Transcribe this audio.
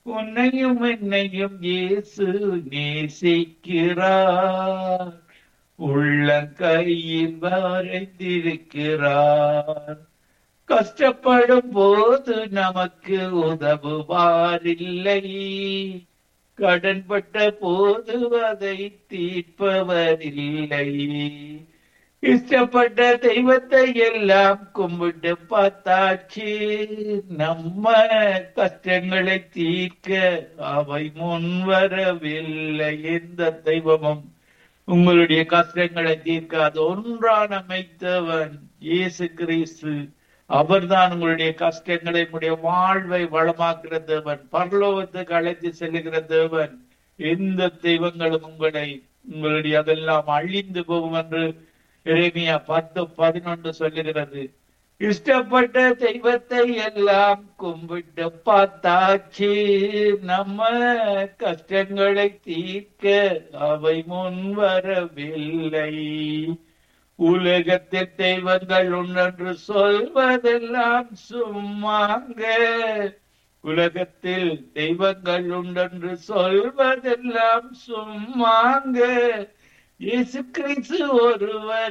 உன்னையும் என்னையும் இயேசு நேசிக்கிறார் உள்ளங்கையில் வரைந்திருக்கிறார் கஷ்டப்படும் போது நமக்கு உதவுவாரில்லை கடன்பட்ட போது அதை தீர்ப்பவரில்லை இஷ்டப்பட்ட தெய்வத்தை எல்லாம் கும்பிட்டு பார்த்தாச்சு நம்ம கஷ்டங்களை தீர்க்க அவை முன் வரவில்லை எந்த தெய்வமும் உங்களுடைய கஷ்டங்களை தீர்க்காத ஒன்றான அமைத்தவன் இயேசு கிறிஸ்து அவர்தான் உங்களுடைய கஷ்டங்களை உங்களுடைய வாழ்வை வளமாக்குற தேவன் பரலோகத்துக்கு அழைத்து செல்லுகிற தேவன் எந்த தெய்வங்களும் உங்களை உங்களுடைய அதெல்லாம் அழிந்து போகும் என்று எரேமியா பத்து பதினொன்று சொல்லுகிறது இஷ்டப்பட்ட தெய்வத்தை எல்லாம் கும்பிட்டு பார்த்தாச்சு நம்ம கஷ்டங்களை தீர்க்க அவை முன் வரவில்லை உலகத்தில் தெய்வங்கள் உண்டென்று சொல்வதெல்லாம் சும்மாங்க உலகத்தில் தெய்வங்கள் உண்டென்று சொல்வதெல்லாம் சும்மாங்க இயேசு கிறிஸ்து ஒருவர்